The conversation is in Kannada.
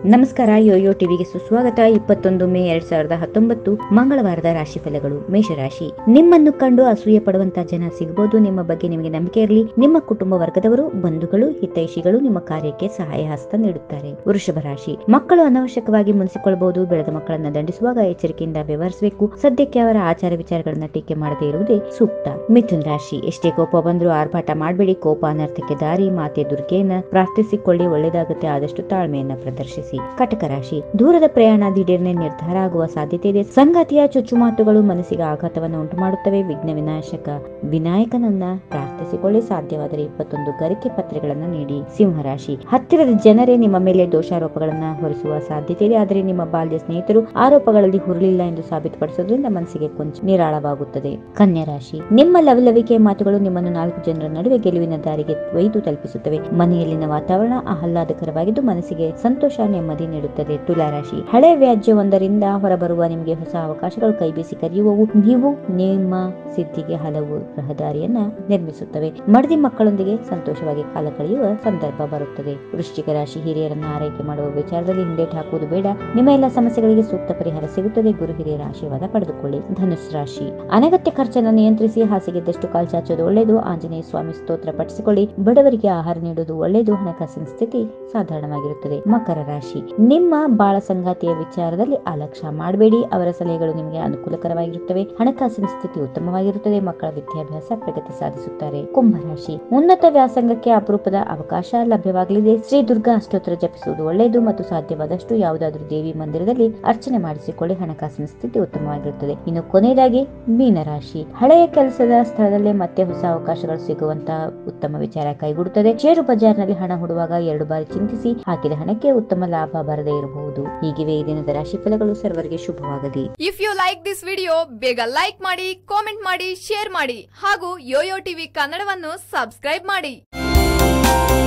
ನಮಸ್ಕಾರ ಯೋಯೋ ಟಿವಿಗೆ ಸುಸ್ವಾಗತ ಇಪ್ಪತ್ತೊಂದು ಮೇ ಎರಡ್ ಸಾವಿರದ ಹತ್ತೊಂಬತ್ತು ಮಂಗಳವಾರದ ರಾಶಿ ಫಲಗಳು ಮೇಷರಾಶಿ ನಿಮ್ಮನ್ನು ಕಂಡು ಅಸೂಯೆ ಪಡುವಂತ ಜನ ಸಿಗಬಹುದು ನಿಮ್ಮ ಬಗ್ಗೆ ನಿಮಗೆ ನಂಬಿಕೆ ಇರಲಿ ನಿಮ್ಮ ಕುಟುಂಬ ವರ್ಗದವರು ಬಂಧುಗಳು ಹಿತೈಷಿಗಳು ನಿಮ್ಮ ಕಾರ್ಯಕ್ಕೆ ಸಹಾಯ ಹಸ್ತ ನೀಡುತ್ತಾರೆ ವೃಷಭ ರಾಶಿ ಮಕ್ಕಳು ಅನಾವಶ್ಯಕವಾಗಿ ಮುನಿಸಿಕೊಳ್ಳಬಹುದು ಬೆಳೆದ ಮಕ್ಕಳನ್ನ ದಂಡಿಸುವಾಗ ಎಚ್ಚರಿಕೆಯಿಂದ ವ್ಯವಹರಿಸಬೇಕು ಸದ್ಯಕ್ಕೆ ಅವರ ಆಚಾರ ವಿಚಾರಗಳನ್ನ ಟೀಕೆ ಮಾಡದೇ ಇರುವುದೇ ಸೂಕ್ತ ಮಿಥುನ್ ರಾಶಿ ಎಷ್ಟೇ ಕೋಪ ಬಂದರೂ ಆರ್ಭಾಟ ಮಾಡಬೇಡಿ ಕೋಪ ಅನರ್ಥಕ್ಕೆ ದಾರಿ ಮಾತೆ ದುರ್ಗೆಯನ್ನ ಪ್ರಾರ್ಥಿಸಿಕೊಳ್ಳಿ ಒಳ್ಳೆಯದಾಗುತ್ತೆ ಆದಷ್ಟು ತಾಳ್ಮೆಯನ್ನ ಪ್ರದರ್ಶಿಸಿ ಕಟಕ ರಾಶಿ ದೂರದ ಪ್ರಯಾಣ ದಿಢೀರ್ನೆ ನಿರ್ಧಾರ ಆಗುವ ಸಾಧ್ಯತೆ ಇದೆ ಸಂಗಾತಿಯ ಚುಚ್ಚುಮಾತುಗಳು ಮನಸ್ಸಿಗೆ ಆಘಾತವನ್ನು ಉಂಟು ಮಾಡುತ್ತವೆ ವಿಘ್ನ ವಿನಾಶಕ ವಿನಾಯಕನನ್ನ ಪ್ರಾರ್ಥಿಸಿಕೊಳ್ಳಿ ಸಾಧ್ಯವಾದರೆ ಇಪ್ಪತ್ತೊಂದು ಗರಿಕೆ ಪತ್ರೆಗಳನ್ನ ನೀಡಿ ಸಿಂಹರಾಶಿ ಹತ್ತಿರದ ಜನರೇ ನಿಮ್ಮ ಮೇಲೆ ದೋಷಾರೋಪಗಳನ್ನ ಹೊರಿಸುವ ಸಾಧ್ಯತೆ ಇದೆ ಆದರೆ ನಿಮ್ಮ ಬಾಲ್ಯ ಸ್ನೇಹಿತರು ಆರೋಪಗಳಲ್ಲಿ ಹುರುಳಿಲ್ಲ ಎಂದು ಸಾಬೀತುಪಡಿಸೋದ್ರಿಂದ ಮನಸ್ಸಿಗೆ ಕೊಂಚ ನಿರಾಳವಾಗುತ್ತದೆ ಕನ್ಯಾ ರಾಶಿ ನಿಮ್ಮ ಲವಲವಿಕೆ ಮಾತುಗಳು ನಿಮ್ಮನ್ನು ನಾಲ್ಕು ಜನರ ನಡುವೆ ಗೆಲುವಿನ ದಾರಿಗೆ ಒಯ್ದು ತಲುಪಿಸುತ್ತವೆ ಮನೆಯಲ್ಲಿನ ವಾತಾವರಣ ಆಹ್ಲಾದಕರವಾಗಿದ್ದು ಮನಸ್ಸಿಗೆ ಸಂತೋಷ ನೆಮ್ಮದಿ ನೀಡುತ್ತದೆ ತುಲಾ ರಾಶಿ ಹಳೆ ವ್ಯಾಜ್ಯವೊಂದರಿಂದ ಹೊರಬರುವ ನಿಮಗೆ ಹೊಸ ಅವಕಾಶಗಳು ಕೈಬೀಸಿ ಕರೆಯುವವು ನೀವು ನಿಮ್ಮ ಸಿದ್ಧಿಗೆ ಹಲವು ರಹದಾರಿಯನ್ನ ನಿರ್ಮಿಸುತ್ತವೆ ಮಡದಿ ಮಕ್ಕಳೊಂದಿಗೆ ಸಂತೋಷವಾಗಿ ಕಾಲ ಕಳೆಯುವ ಸಂದರ್ಭ ಬರುತ್ತದೆ ವೃಶ್ಚಿಕ ರಾಶಿ ಹಿರಿಯರನ್ನ ಆರೈಕೆ ಮಾಡುವ ವಿಚಾರದಲ್ಲಿ ಹಿಂದೇಟು ಹಾಕುವುದು ಬೇಡ ನಿಮ್ಮ ಎಲ್ಲ ಸಮಸ್ಯೆಗಳಿಗೆ ಸೂಕ್ತ ಪರಿಹಾರ ಸಿಗುತ್ತದೆ ಗುರು ಹಿರಿಯರ ಆಶೀರ್ವಾದ ಪಡೆದುಕೊಳ್ಳಿ ಧನುಸ್ ರಾಶಿ ಅನಗತ್ಯ ಖರ್ಚನ್ನು ನಿಯಂತ್ರಿಸಿ ಹಾಸಿಗೆದ್ದಷ್ಟು ಕಾಲ್ ಚಾಚೋದು ಒಳ್ಳೆಯದು ಆಂಜನೇಯ ಸ್ವಾಮಿ ಸ್ತೋತ್ರ ಪಠಿಸಿಕೊಳ್ಳಿ ಬಡವರಿಗೆ ಆಹಾರ ನೀಡುವುದು ಒಳ್ಳೆಯದು ಹಣಕಾಸಿನ ಸ್ಥಿತಿ ಸಾಧಾರಣವಾಗಿರುತ್ತದೆ ಮಕರ ರಾಶಿ ನಿಮ್ಮ ಬಾಳ ಸಂಗಾತಿಯ ವಿಚಾರದಲ್ಲಿ ಅಲಕ್ಷ್ಯ ಮಾಡಬೇಡಿ ಅವರ ಸಲಹೆಗಳು ನಿಮಗೆ ಅನುಕೂಲಕರವಾಗಿರುತ್ತವೆ ಹಣಕಾಸಿನ ಸ್ಥಿತಿ ಉತ್ತಮವಾಗಿರುತ್ತದೆ ಮಕ್ಕಳ ವಿದ್ಯಾಭ್ಯಾಸ ಪ್ರಗತಿ ಸಾಧಿಸುತ್ತಾರೆ ಕುಂಭರಾಶಿ ಉನ್ನತ ವ್ಯಾಸಂಗಕ್ಕೆ ಅಪರೂಪದ ಅವಕಾಶ ಲಭ್ಯವಾಗಲಿದೆ ಶ್ರೀ ದುರ್ಗಾ ಅಷ್ಟೋತ್ತರ ಜಪಿಸುವುದು ಒಳ್ಳೆಯದು ಮತ್ತು ಸಾಧ್ಯವಾದಷ್ಟು ಯಾವುದಾದ್ರೂ ದೇವಿ ಮಂದಿರದಲ್ಲಿ ಅರ್ಚನೆ ಮಾಡಿಸಿಕೊಳ್ಳಿ ಹಣಕಾಸಿನ ಸ್ಥಿತಿ ಉತ್ತಮವಾಗಿರುತ್ತದೆ ಇನ್ನು ಕೊನೆಯದಾಗಿ ಮೀನರಾಶಿ ಹಳೆಯ ಕೆಲಸದ ಸ್ಥಳದಲ್ಲೇ ಮತ್ತೆ ಹೊಸ ಅವಕಾಶಗಳು ಸಿಗುವಂತಹ ಉತ್ತಮ ವಿಚಾರ ಕೈಗೂಡುತ್ತದೆ ಷೇರು ಬಜಾರ್ನಲ್ಲಿ ಹಣ ಹೂಡುವಾಗ ಎರಡು ಬಾರಿ ಚಿಂತಿಸಿ ಹಾಕಿದ ಹಣಕ್ಕೆ ಉತ್ತಮ ಲಾಭ ಬರದೇ ಇರಬಹುದು ಹೀಗಿವೆ ಈ ದಿನದ ರಾಶಿ ಫಲಗಳು ಸರ್ವರಿಗೆ ಶುಭವಾಗಲಿ if you like this video ಬೇಗ ಲೈಕ್ ಮಾಡಿ ಕಾಮೆಂಟ್ ಮಾಡಿ ಶೇರ್ ಮಾಡಿ ಹಾಗೂ ಯೋಯೋ ಟಿವಿ ಕನ್ನಡವನ್ನು ಸಬ್ಸ್ಕ್ರೈಬ್ ಮಾಡಿ